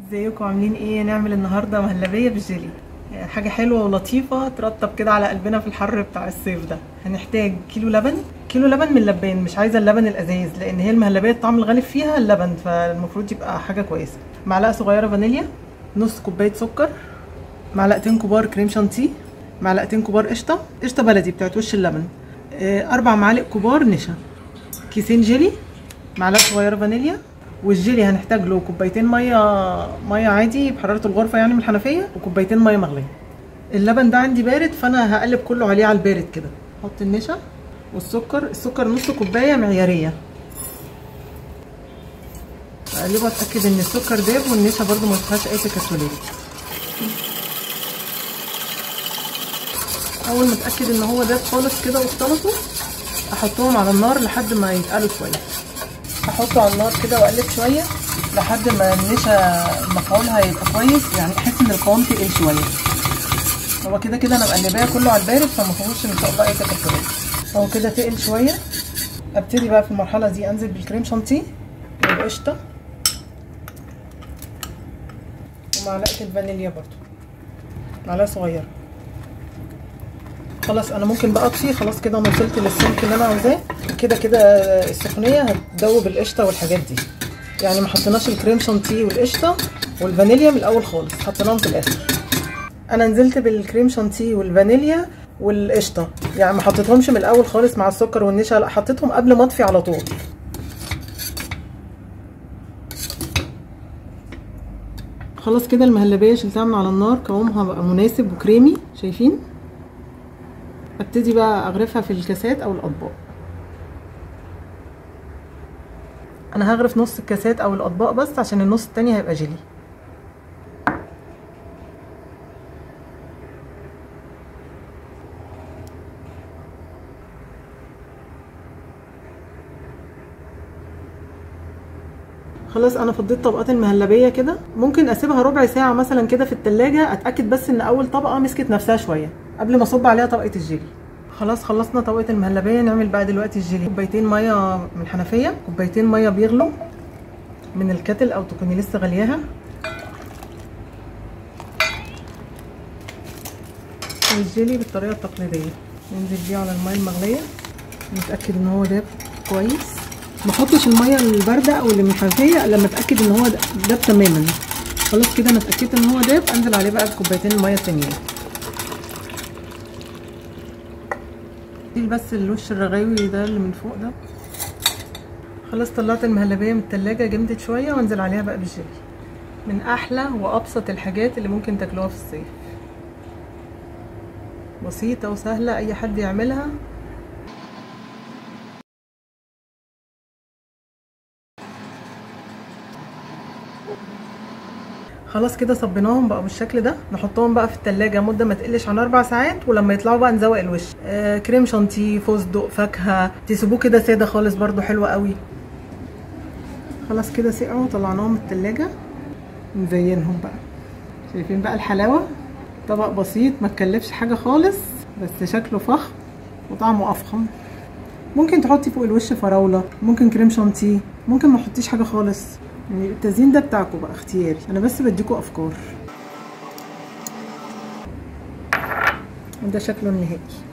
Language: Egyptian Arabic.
ازيكم عاملين ايه نعمل النهارده مهلبيه بالجيلي يعني حاجه حلوه ولطيفه ترطب كده على قلبنا في الحر بتاع الصيف ده هنحتاج كيلو لبن كيلو لبن من اللبان مش عايزه اللبن الازايز لان هي المهلبيه الطعم الغالب فيها اللبن فالمفروض يبقى حاجه كويسه معلقه صغيره فانيليا نص كوبايه سكر معلقتين كبار كريم شانتيه معلقتين كبار قشطه قشطه بلدي بتاعت وش اللبن آه، اربع معالق كبار نشا كيسين جيلي معلقه صغيره فانيليا والجيلي هنحتاج له كوبايتين ميه ميه عادي بحراره الغرفه يعني من الحنفيه وكوبايتين ميه مغليه اللبن ده عندي بارد فانا هقلب كله عليه على البارد كده احط النشا والسكر السكر نص كوبايه معياريه اقلبه اتاكد ان السكر داب والنشا برده ما فيهاش اي تكتلات اول ما اتاكد ان هو داب خالص كده واختلطوا احطهم على النار لحد ما يتقلوا شويه احطه على النار كده واقلب شويه لحد ما النشا مفعولها يبقى كويس يعني احس ان القوام تقل شويه هو كده كده انا مقلباه كله على البارد فما فيهوش ان شاء الله اي تكتلات هو كده تقل شويه ابتدي بقى في المرحله دي انزل بالكريم شانتيه والقشطه ومعلقه الفانيليا برضو معلقه صغيره خلاص انا ممكن بقى اطفي خلاص كده انا وصلت للسمك اللي انا عاوزاه كده كده السخونيه هتدوب القشطه والحاجات دي يعني ما حطيناش الكريم شانتيه والقشطه والفانيليا من الاول خالص حطيناهم في الاخر انا نزلت بالكريم شانتيه والفانيليا والقشطه يعني ما حطيتهمش من الاول خالص مع السكر والنشا لا حطيتهم قبل ما اطفي على طول خلاص كده المهلبيه شلتها من على النار قوامها بقى مناسب وكريمي شايفين ابتدي بقى اغرفها في الكاسات او الاطباق انا هغرف نص الكاسات او الاطباق بس عشان النص التاني هيبقى جيلي خلاص انا فضيت طبقات المهلبيه كده ممكن اسيبها ربع ساعه مثلا كده في التلاجة اتاكد بس ان اول طبقه مسكت نفسها شويه قبل ما اصب عليها طبقه الجيلي خلاص خلصنا طبقه المهلبيه نعمل بقى دلوقتي الجيلي كوبايتين ميه من الحنفيه كوبايتين ميه بيغلوا من الكتل او تكوني لسه غلياها والجيلي بالطريقه التقليديه ننزل بيه على الميه المغليه نتاكد ان هو داب كويس ما احطش الميه البارده او اللي من الحنفيه لما اتاكد ان هو داب تماما خلاص كده انا اتاكدت ان هو داب انزل عليه بقى بكوبايتين الميه التانيين بس الوش الرغاوي ده اللي من فوق ده خلاص طلعت المهلبيه من التلاجة جمدت شويه وانزل عليها بقى بالجيلي من احلى وابسط الحاجات اللي ممكن تاكلوها في الصيف بسيطه وسهله اي حد يعملها خلاص كده صبيناهم بقى بالشكل ده نحطهم بقى في التلاجة مدة ما تقلش عن اربع ساعات ولما يطلعوا بقى نزوق الوش آه كريم شانتيه فستق فاكهة تسيبوه كده سادة خالص برضو حلو قوي خلاص كده سقعوا طلعناهم من التلاجة نزينهم بقى شايفين بقى الحلاوة طبق بسيط ما تكلفش حاجة خالص بس شكله فخم وطعمه افخم ممكن تحطي فوق الوش فراولة ممكن كريم شانتيه ممكن ما تحطيش حاجة خالص يعني التزيين ده بتاعكم بقى اختياري انا بس بديكوا افكار وده شكله النهائي